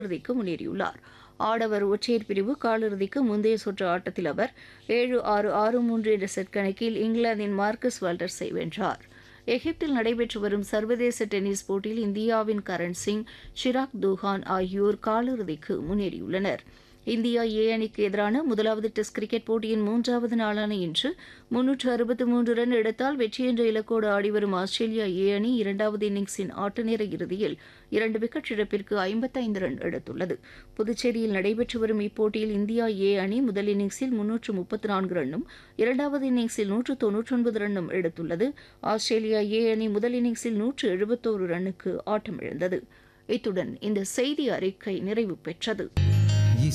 இறுதிக்கு முன்னேறியுள்ளார் ஆடவர் ஒற்றையர் பிரிவு காலிறுதிக்கு முந்தைய சுற்று ஆட்டத்தில் அவர் ஏழு ஆறு ஆறு மூன்று என்ற செட் கணக்கில் இங்கிலாந்தின் மார்க்கஸ் வால்டர்ஸை வென்றார் எகிப்தில் நடைபெற்று வரும் சர்வதேச டென்னிஸ் போட்டியில் இந்தியாவின் கரண் சிங் ஷிராக் தூஹான் ஆகியோர் காலிறுதிக்கு முன்னேறியுள்ளனர் இந்தியா ஏ அணிக்கு எதிரான முதலாவது டெஸ்ட் கிரிக்கெட் போட்டியின் மூன்றாவது நாளான இன்று முன்னூற்று அறுபத்து மூன்று ரன் எடுத்தால் வெற்றி என்ற இலக்கோடு ஆடிவரும் ஆஸ்திரேலியா ஏ அணி இரண்டாவது இன்னிங்ஸின் ஆட்டநேர இறுதியில் இரண்டு விக்கெட் இழப்பிற்கு ஐம்பத்தைந்து ரன் எடுத்துள்ளது புதுச்சேரியில் நடைபெற்று வரும் இப்போட்டியில் இந்தியா ஏ அணி முதல் இன்னிங்ஸில் முன்னூற்று முப்பத்து நான்கு ரன்னும் இரண்டாவது இன்னிங்ஸில் நூற்று தொன்னூற்றொன்பது ரன்னும் எடுத்துள்ளது ஆஸ்திரேலியா ஏ அணி முதல் இன்னிங்ஸில் நூற்று எழுபத்தோரு ரன்னுக்கு ஆட்டமிழந்தது இத்துடன் இந்த செய்தி அறிக்கை நிறைவு பெற்றது